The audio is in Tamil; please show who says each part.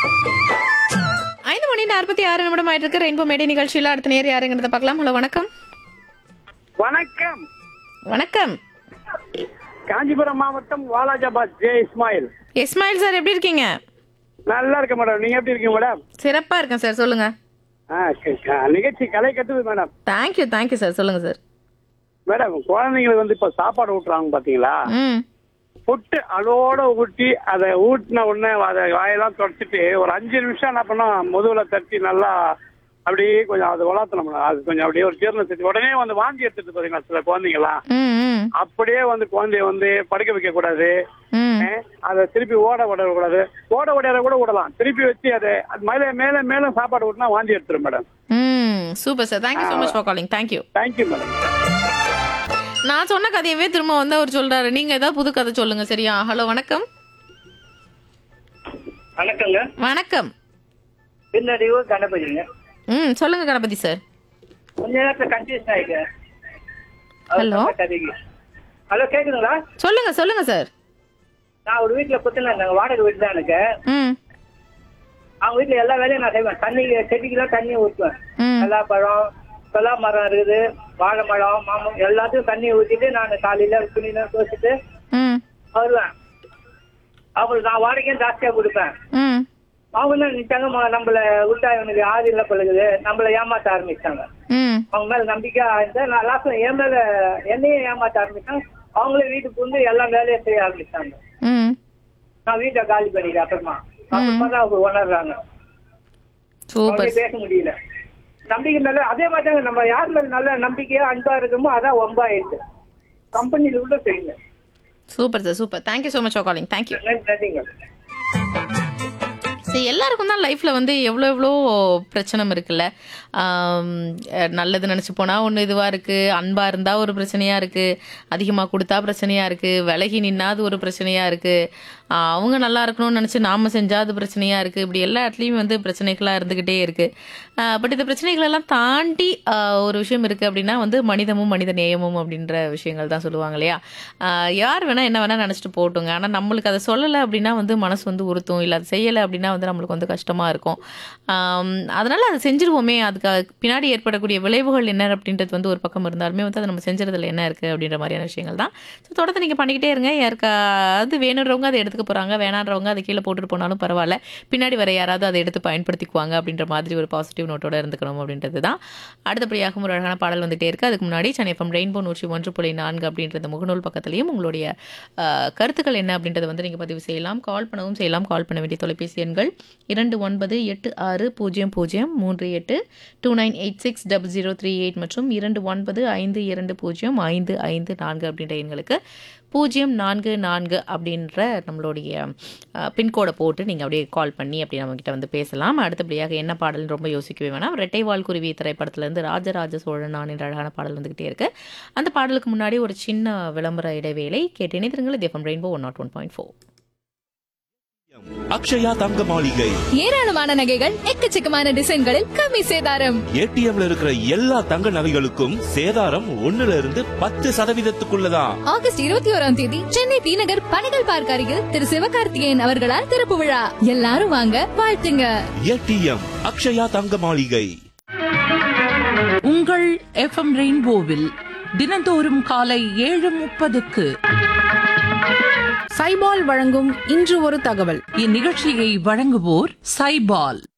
Speaker 1: ஐந்து மணி நாற்பத்தி ஆறு நிமிடம் ஆயிட்டு இருக்கு ரெயின்போ மேடை நிகழ்ச்சியில் அடுத்த நேர் யாருங்கிறத பார்க்கலாம் ஹலோ வணக்கம்
Speaker 2: வணக்கம்
Speaker 1: வணக்கம்
Speaker 2: காஞ்சிபுரம் மாவட்டம் வாலாஜாபாத் ஜே இஸ்மாயில்
Speaker 1: இஸ்மாயில் சார் எப்படி இருக்கீங்க
Speaker 2: நல்லா இருக்கேன் மேடம் நீங்க எப்படி இருக்கீங்க மேடம்
Speaker 1: சிறப்பா இருக்கேன் சார் சொல்லுங்க
Speaker 2: ஆ, சரி, ஆ, நிகழ்ச்சி கலை கட்டுது மேடம்
Speaker 1: தேங்க்யூ தேங்க்யூ சார் சொல்லுங்க சார்
Speaker 2: மேடம் குழந்தைங்களுக்கு வந்து இப்ப சாப்பாடு ஊட்டுறாங்க பாத்தீங்களா
Speaker 1: ம்
Speaker 2: புட்டு அதோட ஊட்டி அதை ஊட்டின உடனே அதை வாயெல்லாம் தொடச்சிட்டு ஒரு அஞ்சு நிமிஷம் என்ன பண்ணோம் முதுகுல தட்டி நல்லா அப்படியே கொஞ்சம் அதை வளர்த்தணும் மேடம் அது கொஞ்சம் அப்படியே ஒரு ஜீரண சக்தி உடனே வந்து வாந்தி எடுத்துட்டு பாத்தீங்களா சில குழந்தைங்களாம்
Speaker 1: ம் ம்
Speaker 2: அப்படியே வந்து குழந்தைய வந்து படுக்க வைக்க கூடாது
Speaker 1: ம்
Speaker 2: அதை திருப்பி ஓட விடக்கூடாது ஓட விடையாத கூட விடலாம் திருப்பி வச்சு அதை அது மேலே மேலே மேலே சாப்பாடு விட்டுனா வாந்தி எடுத்துரும் மேடம்
Speaker 1: ம் super sir thank you so much for calling thank you
Speaker 2: thank you madam
Speaker 1: நான் சொன்ன கதையவே திரும்ப வந்து அவர் சொல்றாரு நீங்க ஏதாவது புது கதை சொல்லுங்க சரியா ஹலோ வணக்கம்
Speaker 3: வணக்கங்க
Speaker 1: வணக்கம்
Speaker 3: பின்னடைவு கணபதிங்க
Speaker 1: ம் சொல்லுங்க கணபதி சார்
Speaker 3: கொஞ்ச நேரத்துல கன்ஃபியூஸ் ஆயிட்டேன்
Speaker 1: Hello?
Speaker 3: ஹலோ கேக்குதுங்களா
Speaker 1: சொல்லுங்க சொல்லுங்க சார்
Speaker 3: நான் ஒரு வீட்டுல புத்துனா இருந்தாங்க வாடகை வீடு தான் எனக்கு
Speaker 1: ம்
Speaker 3: அவங்க வீட்டுல எல்லா வேலையும் நான் செய்வேன் தண்ணி செடிக்கெல்லாம் தண்ணி ஊற்றுவேன்
Speaker 1: ம்
Speaker 3: எல்லா பழம் பலா மரம் இருக்குது வாழை மரம் மாமரம் எல்லாத்தையும் தண்ணி ஊத்திட்டு நான் காலையில துணியெல்லாம் துவச்சிட்டு
Speaker 1: ம்
Speaker 3: வருவேன் அவங்களுக்கு நான் வாடகையும் ஜாஸ்தியா கொடுப்பேன்
Speaker 1: ம்
Speaker 3: அவங்க என்ன நினைச்சாங்க "ம- நம்மள உண்டா இவனுக்கு ஆதி இல்ல பழகுது நம்மள ஏமாத்த ஆரம்பிச்சாங்க
Speaker 1: ம்
Speaker 3: அவங்க மேல நம்பிக்கை ஆயிருந்தா நான் லாஸ்ட்ல என் மேல என்னையும் ஏமாத்த ஆரம்பிச்சேன் அவங்களே வீட்டுக்கு வந்து எல்லா வேலையும் செய்ய ஆரம்பிச்சாங்க
Speaker 1: ம்
Speaker 3: நான் வீட்டை காலி பண்ணிட்டேன் அப்புறமா அப்புறமா தான் அவங்க உணர்றாங்க
Speaker 1: சூப்பர்
Speaker 3: அவங்களே பேச முடியல நம்பிக்கை மேல அதே மாதிரி தாங்க நம்ம யார் மேல நல்ல நம்பிக்கையா அன்பா இருக்கமோ அதான் ஒம்பா இருக்கு கம்பெனில உள்ள செய்யுங்க
Speaker 1: super sir super thank you so much for calling thank you
Speaker 3: நன்றி- நன்றிங்க
Speaker 1: சரி எல்லாருக்கும் தான் லைஃப்பில் வந்து எவ்வளோ எவ்வளோ பிரச்சனை இருக்குல்ல ஆம், அஹ், நல்லது நினச்சி போனால் ஒன்று இதுவாக இருக்குது அன்பாக இருந்தால் ஒரு பிரச்சனையாக இருக்குது அதிகமாக கொடுத்தா பிரச்சனையாக இருக்குது விலகி நின்னா அது ஒரு பிரச்சனையாக இருக்குது அவங்க நல்லா இருக்கணும்னு நினச்சி நாம் செஞ்சால் அது பிரச்சனையாக இருக்குது இப்படி எல்லா இடத்துலையும் வந்து பிரச்சனைகளாக இருந்துக்கிட்டே இருக்குது பட் இந்த பிரச்சனைகளெல்லாம் தாண்டி ஆஹ், ஒரு விஷயம் இருக்குது அப்படின்னா வந்து மனிதமும் மனித நேயமும் அப்படின்ற விஷயங்கள் தான் சொல்லுவாங்க இல்லையா ஆஹ், யார் வேணால் என்ன வேணால் நினச்சிட்டு போட்டுங்க ஆனால் நம்மளுக்கு அதை சொல்லலை அப்படின்னா வந்து மனசு வந்து உறுத்தும் இல்லை அதை செய்யலை அப்படின்னா வந்து நம்மளுக்கு வந்து கஷ்டமாக இருக்கும் ஆம், அதனால அதை செஞ்சிருவோமே அதுக்கு பின்னாடி ஏற்படக்கூடிய விளைவுகள் என்ன அப்படின்றது வந்து ஒரு பக்கம் இருந்தாலுமே வந்து அதை நம்ம செஞ்சுறதுல என்ன இருக்குது அப்படின்ற மாதிரியான விஷயங்கள் தான் ஸோ தொடர்ந்து நீங்கள் பண்ணிக்கிட்டே இருங்க யாருக்காவது வேணுன்றவங்க அதை எடுத்துக்க போகிறாங்க வேணான்றவங்க அதை கீழே போட்டுட்டு போனாலும் பரவாயில்ல பின்னாடி வர யாராவது அதை எடுத்து பயன்படுத்திக்குவாங்க அப்படின்ற மாதிரி ஒரு பாசிட்டிவ் நோட்டோட இருந்துக்கணும் அப்படின்றது தான் அடுத்தபடியாக ஒரு அழகான பாடல் வந்துட்டே இருக்கு அதுக்கு முன்னாடி சென்னை எஃப்எம் ரெயின்போ நூற்றி ஒன்று புள்ளி நான்கு அப்படின்ற முகநூல் பக்கத்துலையும் உங்களுடைய அஹ், கருத்துக்கள் என்ன அப்படின்றத வந்து நீங்கள் பதிவு செய்யலாம் கால் பண்ணவும் செய்யலாம் கால் பண்ண வேண்டிய தொலைபேசி எண்கள் இரண்டு ஒன்பது எட்டு ஆறு பூஜ்ஜியம் பூஜ்ஜியம் மூன்று எட்டு two nine eight six double zero three eight மற்றும் இரண்டு ஒன்பது ஐந்து இரண்டு பூஜ்ஜியம் ஐந்து ஐந்து நான்கு அப்படின்ற எண்களுக்கு பூஜ்ஜியம் நான்கு நான்கு அப்படின்ற நம்மளுடைய பின்கோடை போட்டு நீங்கள் அப்படியே கால் பண்ணி அப்படி நம்மக்கிட்ட வந்து பேசலாம் அடுத்தபடியாக என்ன பாடல்னு ரொம்ப யோசிக்கவே வேணாம் ரெட்டைவால் குருவி திரைப்படத்திலேருந்து ராஜராஜ சோழன் நான் என்ற அழகான பாடல் வந்துக்கிட்டே இருக்கு அந்த பாடலுக்கு முன்னாடி ஒரு சின்ன விளம்பர இடைவேளை கேட்டு இணைந்திருங்கள் இது FM rainbow one naught one point four
Speaker 4: Akshaya தங்க மாளிகை
Speaker 5: ஏராளமான நகைகள் எக்கச்சக்கமான டிசைன்களில் கம்மி சேதாரம்
Speaker 4: ஏடிஎம்ல இருக்கிற எல்லா தங்க நகைகளுக்கும் சேதாரம் ஒண்ணுல இருந்து பத்து சதவீதத்துக்குள்ளதான்
Speaker 5: ஆகஸ்ட் இருபத்தி ஓராம் தேதி சென்னை டி நகர் பணிகள் பார்க் அருகில் திரு சிவகார்த்திகேயன் அவர்களால் திறப்பு விழா எல்லாரும் வாங்க வாழ்த்துங்க
Speaker 4: ஏடிஎம் அக்ஷயா தங்க மாளிகை
Speaker 6: உங்கள் எஃப்எம் ரெயின்போவில் தினந்தோறும் காலை ஏழு முப்பதுக்கு
Speaker 7: சைபால் வழங்கும் இன்று ஒரு தகவல்
Speaker 6: இந்நிகழ்ச்சியை வழங்குவோர் சைபால்